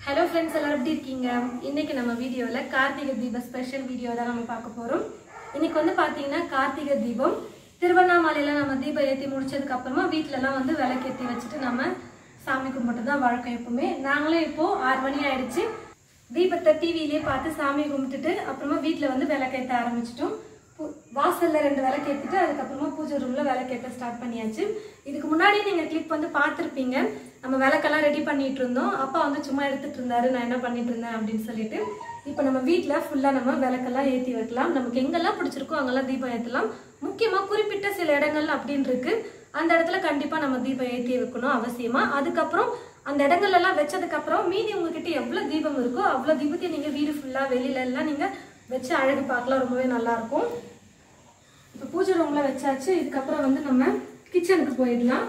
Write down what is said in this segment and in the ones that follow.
Hello friends எல்லாரும் எப்படி இருக்கீங்க இன்னைக்கு நம்ம வீடியோவில் கார்த்திகை தீப ஸ்பெஷல் வீடியோ தான் நம்ம பார்க்க போகிறோம் இன்னைக்கு வந்து பார்த்தீங்கன்னா கார்த்திகை தீபம் திருவண்ணாமலையில் நம்ம தீபம் ஏற்றி முடிச்சதுக்கு அப்புறமா வீட்டிலலாம் வந்து விளக்கேற்றி வச்சுட்டு நம்ம சாமி கும்பிட்டு தான் வழக்கம் எப்பவுமே நாங்களும் இப்போ ஆறு மணி ஆயிடுச்சு தீபத்தை டிவிலேயே பார்த்து சாமி கும்பிட்டுட்டு அப்புறமா வீட்டில் வந்து விளக்கேற்ற ஆரம்பிச்சிட்டோம் பூ- வாசல்ல ரெண்டு விளக்கு ஏற்றிட்டு அதுக்கப்புறமா பூஜை ரூம்ல விளக்கேற்ற ஸ்டார்ட் பண்ணியாச்சு இதுக்கு முன்னாடி நீங்க கிளிப் வந்து பார்த்துருப்பீங்க நம்ம விளக்கெல்லாம் ரெடி பண்ணிட்டு இருந்தோம் அப்பா வந்து சும்மா எடுத்துட்டு இருந்தாரு நான் என்ன பண்ணிட்டு இருந்தேன் அப்படின்னு சொல்லிட்டு இப்போ நம்ம வீட்டில் ஃபுல்லாக நம்ம விளக்கெல்லாம் ஏற்றி வைக்கலாம் நமக்கு எங்கெல்லாம் பிடிச்சிருக்கோ அங்கெல்லாம் தீபம் ஏற்றலாம் முக்கியமாக குறிப்பிட்ட சில இடங்கள் அப்படின்னு இருக்கு அந்த இடத்துல கண்டிப்பாக நம்ம தீபம் ஏற்றி வைக்கணும் அவசியமா அதுக்கப்புறம் அந்த இடங்கள்ல எல்லாம் வச்சதுக்கு அப்புறம் மீதி உங்ககிட்ட எவ்வளவு தீபம் இருக்கோ அவ்வளவு தீபத்தையும் நீங்க வீடு ஃபுல்லா வெளியில எல்லாம் நீங்க வச்சு அழகு பார்க்கலாம் ரொம்பவே நல்லா இருக்கும் இப்போ பூஜை ரூம்ல வச்சாச்சு இதுக்கப்புறம் வந்து நம்ம கிச்சனுக்கு போயிடலாம்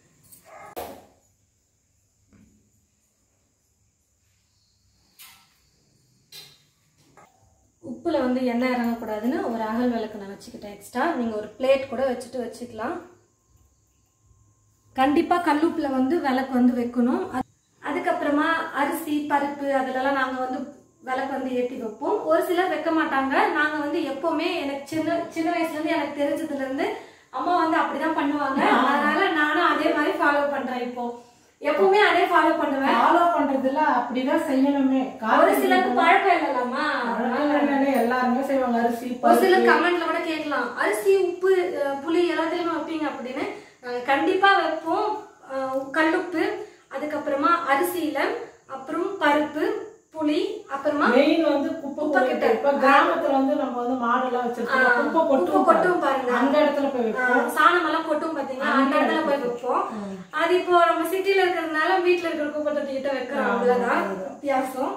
உப்புல வந்து எண்ணெய் இறங்கக்கூடாதுன்னு ஒரு அகல் விளக்கு நான் வச்சுக்கிட்டேன் எக்ஸ்ட்ரா நீங்க ஒரு பிளேட் கூட வச்சுட்டு வச்சுக்கலாம் கண்டிப்பா கல்லுப்புல வந்து விளக்கு வந்து வைக்கணும் அது- அதுக்கப்புறமா அரிசி பருப்பு அதுலலாம் நாங்க வந்து விளக்கு வந்து ஏத்தி வைப்போம் ஒரு சிலர் வைக்க மாட்டாங்க நாங்க வந்து எப்பவுமே எனக்கு சின்ன சின்ன வயசுல இருந்து எனக்கு தெரிஞ்சதுல இருந்து அம்மா வந்து அப்படிதான் பண்ணுவாங்க அதனால நானும் அதே மாதிரி ஃபாலோ பண்றேன் இப்போ எப்பவுமே அதே ஃபாலோ பண்ணுவேன் ஃபாலோ பண்றதுல அப்படிதான் செய்யணுமே ஒரு சிலருக்கு பழக்கம் இல்லைல்லாமா காலையில எல்லாருமே செய்வாங்க அரிசி ஒரு பருப்பு. சிலர் கமெண்ட்ல கூட கேட்கலாம் அரிசி உப்பு அஹ், புளி எல்லாத்துலயுமே வைப்பீங்க அப்படின்னு நாங்க கண்டிப்பா வைப்போம் அஹ், கல்லுப்பு அதுக்கப்புறமா அரிசியில அப்புறம் பருப்பு புளி அப்புறமா மெயின் வந்து குப்பை குப்பை கொட்டு. கிட்ட. இப்ப கிராமத்துல வந்து நம்ம வந்து மாடெல்லாம் வச்சிருக்கோம் ஆ, குப்பை குப்பை கொட்டும் கொட்டும் பாருங்க. அந்த இடத்துல போய் வைப்போம் அஹ், சாணம் எல்லாம் கொட்டும் பாத்தீங்கன்னா அந்த இடத்துல போய் வைப்போம் அது இப்போ நம்ம சிட்டில இருக்கிறதுனால வீட்டுல இருக்கிற குப்பை தொட்டிக்கிட்ட வைக்கிறோம் அவ்வளவுதான் வித்தியாசம்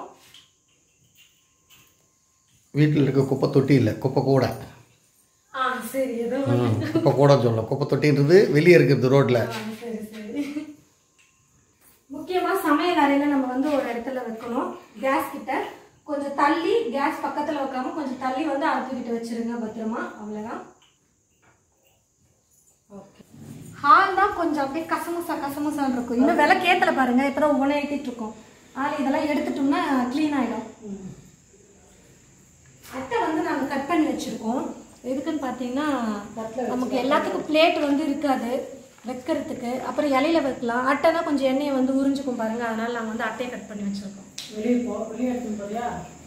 வீட்டில் இருக்க குப்பை தொட்டி இல்லை குப்பை கூட ஆ சரி ஏதோ ம், குப்பை கூட சொல்லலாம் குப்பை தொட்டின்றது வெளியே இருக்கிறது ரோட்டில் ஆ, சரி சரி முக்கியமா சமையல் அறையில நம்ம வந்து ஒரு இடத்துல வைக்கணும் கேஸ் கிட்ட கொஞ்சம் தள்ளி கேஸ் பக்கத்துல வைக்காம கொஞ்சம் தள்ளி வந்து அடுப்புக்கிட்ட வச்சிருங்க பத்திரமா அவ்வளவுதான் ஹால் தான் கொஞ்சம் அப்படியே கசமுசா கசமுசான்னு இருக்கும் இன்னும் விலை கேத்தல பாருங்க இப்பதான் ஒவ்வொன்றா ஏத்திட்டு இருக்கோம் ஆள் இதெல்லாம் எடுத்துட்டோம்னா க்ளீன் ஆயிடும் அட்டை வந்து நாங்க கட் பண்ணி வச்சிருக்கோம் எதுக்குன்னு பார்த்தீங்கன்னா நமக்கு எல்லாத்துக்கும் பிளேட் வந்து இருக்காது வைக்கிறதுக்கு அப்புறம் இலையில வைக்கலாம் அட்டைனா கொஞ்சம் எண்ணெயை வந்து உறிஞ்சுக்கும் பாருங்க அதனால நாங்கள் வந்து அட்டையை கட் பண்ணி வச்சிருக்கோம் வெளியே போ வெளியே எடுத்துன்னு போறியா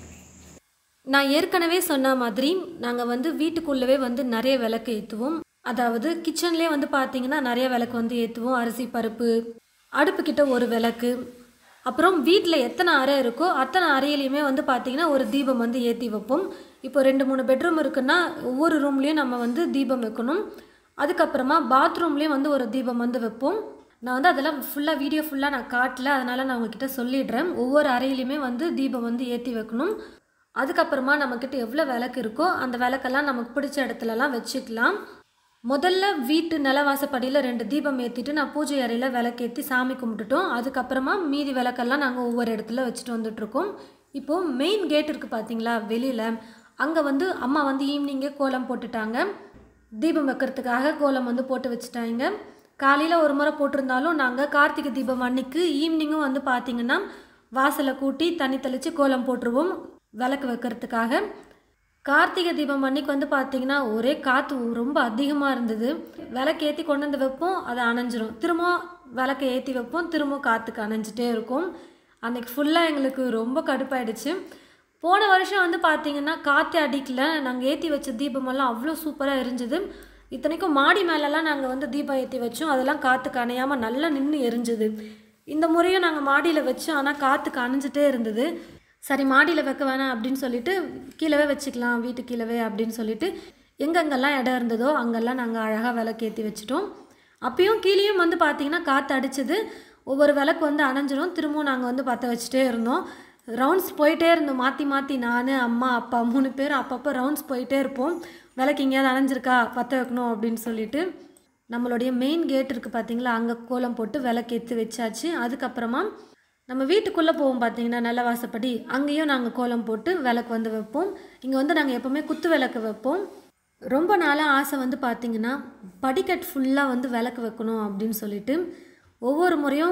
நான் ஏற்கனவே சொன்ன மாதிரி நாங்கள் வந்து வீட்டுக்குள்ளவே வந்து நிறைய விளக்கு ஏற்றுவோம் அதாவது கிச்சன்லேயே வந்து பார்த்தீங்கன்னா நிறைய விளக்கு வந்து ஏற்றுவோம் அரிசி பருப்பு அடுப்புக்கிட்ட ஒரு விளக்கு அப்புறம் வீட்டில் எத்தனை அறை இருக்கோ அத்தனை அறையிலையுமே வந்து பார்த்தீங்கன்னா ஒரு தீபம் வந்து ஏற்றி வைப்போம் இப்போ ரெண்டு மூணு பெட்ரூம் இருக்குன்னா ஒவ்வொரு ரூம்லேயும் நம்ம வந்து தீபம் வைக்கணும் அதுக்கப்புறமா பாத்ரூம்லேயும் வந்து ஒரு தீபம் வந்து வைப்போம் நான் வந்து அதெல்லாம் ஃபுல்லாக வீடியோ ஃபுல்லாக நான் காட்டல அதனால் நான் உங்ககிட்ட சொல்லிடுறேன் ஒவ்வொரு அறையிலையுமே வந்து தீபம் வந்து ஏற்றி வைக்கணும் அதுக்கப்புறமா நம்மக்கிட்ட எவ்வளோ விளக்கு இருக்கோ அந்த விளக்கெல்லாம் நமக்கு பிடிச்ச இடத்துலலாம் வச்சுக்கலாம் முதல்ல வீட்டு நிலவாசப்படியில் ரெண்டு தீபம் ஏற்றிட்டு நான் பூஜை அறையில் விளக்கேற்றி சாமி கும்பிட்டுட்டோம் அதுக்கப்புறமா மீதி விளக்கெல்லாம் நாங்கள் ஒவ்வொரு இடத்துல வச்சுட்டு வந்துட்ருக்கோம் இப்போது மெயின் கேட் இருக்குது பார்த்தீங்களா வெளியில் அங்கே வந்து அம்மா வந்து ஈவினிங்கே கோலம் போட்டுட்டாங்க தீபம் வைக்கிறதுக்காக கோலம் வந்து போட்டு வச்சுட்டாங்க காலையில் ஒரு முறை போட்டிருந்தாலும் நாங்கள் கார்த்திகை தீபம் அன்னைக்கு ஈவினிங்கும் வந்து பார்த்தீங்கன்னா வாசலை கூட்டி தண்ணி தெளித்து கோலம் போட்டுருவோம் விளக்கு வைக்கிறதுக்காக கார்த்திகை தீபம் அன்னைக்கு வந்து பார்த்தீங்கன்னா ஒரே காற்று ரொம்ப அதிகமாக இருந்தது விளக்கு ஏற்றி கொண்டு வந்து வைப்போம் அது அணைஞ்சிரும் திரும்ப விளக்கை ஏற்றி வைப்போம் திரும்ப காற்றுக்கு அணைஞ்சிட்டே இருக்கும் அன்னைக்கு ஃபுல்லாக எங்களுக்கு ரொம்ப கடுப்பாயிடுச்சு போன வருஷம் வந்து பார்த்தீங்கன்னா காற்றே அடிக்கல நாங்கள் ஏற்றி வச்ச தீபமெல்லாம் அவ்வளோ சூப்பராக எரிஞ்சுது இத்தனைக்கும் மாடி மேலெல்லாம் நாங்கள் வந்து தீபம் ஏற்றி வச்சோம் அதெல்லாம் காற்றுக்கு அணையாமல் நல்லா நின்று எரிஞ்சுது இந்த முறையும் நாங்கள் மாடியில் வச்சோம் ஆனால் காற்றுக்கு அணைஞ்சிட்டே இருந்தது சரி மாடியில் வைக்க வேணாம் அப்படின்னு சொல்லிட்டு கீழவே வச்சுக்கலாம் வீட்டு கீழவே அப்படின்னு சொல்லிட்டு எங்கெங்கெல்லாம் இடம் இருந்ததோ அங்கெல்லாம் நாங்கள் அழகாக விளக்கு ஏற்றி வச்சுட்டோம் அப்பயும் கீழேயும் வந்து பார்த்தீங்கன்னா காற்று அடிச்சது ஒவ்வொரு விளக்கு வந்து அணைஞ்சிரும் திரும்பவும் நாங்கள் வந்து பற்ற வச்சுட்டே இருந்தோம் ரவுண்ட்ஸ் போயிட்டே இருந்தோம் மாற்றி மாற்றி நான் அம்மா அப்பா மூணு பேர் அப்பப்போ ரவுண்ட்ஸ் போயிட்டே இருப்போம் விளக்கு எங்கேயாவது அணைஞ்சிருக்கா பற்ற வைக்கணும் அப்படின்னு சொல்லிட்டு நம்மளுடைய மெயின் கேட் இருக்குது பார்த்தீங்களா அங்கே கோலம் போட்டு விளக்கேற்றி வச்சாச்சு அதுக்கப்புறமா நம்ம வீட்டுக்குள்ளே போவோம் பார்த்தீங்கன்னா நல்ல வாசப்படி அங்கேயும் நாங்கள் கோலம் போட்டு விளக்கு வந்து வைப்போம் இங்கே வந்து நாங்கள் எப்போவுமே குத்து விளக்கு வைப்போம் ரொம்ப நாளாக ஆசை வந்து பார்த்தீங்கன்னா படிக்கட் ஃபுல்லாக வந்து விளக்கு வைக்கணும் அப்படின்னு சொல்லிட்டு ஒவ்வொரு முறையும்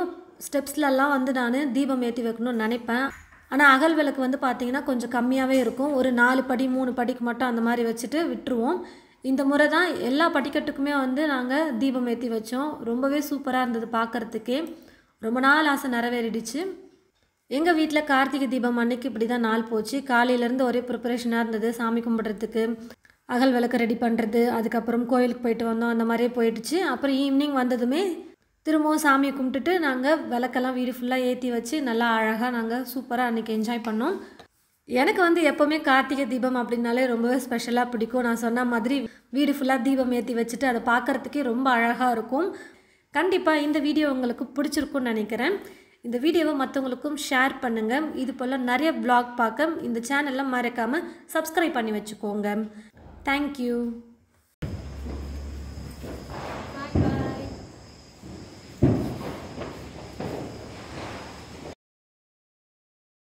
ஸ்டெப்ஸ்லலாம் வந்து நான் தீபம் ஏற்றி வைக்கணும்னு நினைப்பேன் ஆனால் அகல் விளக்கு வந்து பார்த்திங்கன்னா கொஞ்சம் கம்மியாகவே இருக்கும் ஒரு நாலு படி மூணு படிக்கு மட்டும் அந்த மாதிரி வச்சுட்டு விட்டுருவோம் இந்த முறை தான் எல்லா படிக்கட்டுக்குமே வந்து நாங்கள் தீபம் ஏற்றி வச்சோம் ரொம்பவே சூப்பராக இருந்தது பார்க்குறதுக்கே ரொம்ப நாள் ஆசை நிறைவேறிடுச்சு எங்கள் வீட்டில் கார்த்திகை தீபம் அன்னைக்கு இப்படி தான் நாள் போச்சு காலையிலேருந்து ஒரே ப்ரிப்பரேஷனாக இருந்தது சாமி கும்பிட்றதுக்கு அகல் விளக்கு ரெடி பண்ணுறது அதுக்கப்புறம் கோயிலுக்கு போயிட்டு வந்தோம் அந்த மாதிரியே போயிடுச்சு அப்புறம் ஈவினிங் வந்ததுமே திரும்பவும் சாமியை கும்பிட்டுட்டு நாங்கள் விளக்கெல்லாம் வீடு ஃபுல்லாக ஏற்றி வச்சு நல்லா அழகாக நாங்கள் சூப்பராக அன்றைக்கி என்ஜாய் பண்ணோம் எனக்கு வந்து எப்போவுமே கார்த்திகை தீபம் அப்படின்னாலே ரொம்பவே ஸ்பெஷலாக பிடிக்கும் நான் சொன்ன மாதிரி வீடு ஃபுல்லாக தீபம் ஏற்றி வச்சுட்டு அதை பார்க்குறதுக்கே ரொம்ப அழகாக இருக்கும் கண்டிப்பாக இந்த வீடியோ உங்களுக்கு பிடிச்சிருக்கும்னு நினைக்கிறேன் இந்த வீடியோவை மற்றவங்களுக்கும் ஷேர் பண்ணுங்கள் இது போல் நிறைய vlog பார்க்க இந்த சேனலில் மறக்காமல் சப்ஸ்கிரைப் பண்ணி வச்சுக்கோங்க தேங்க்யூ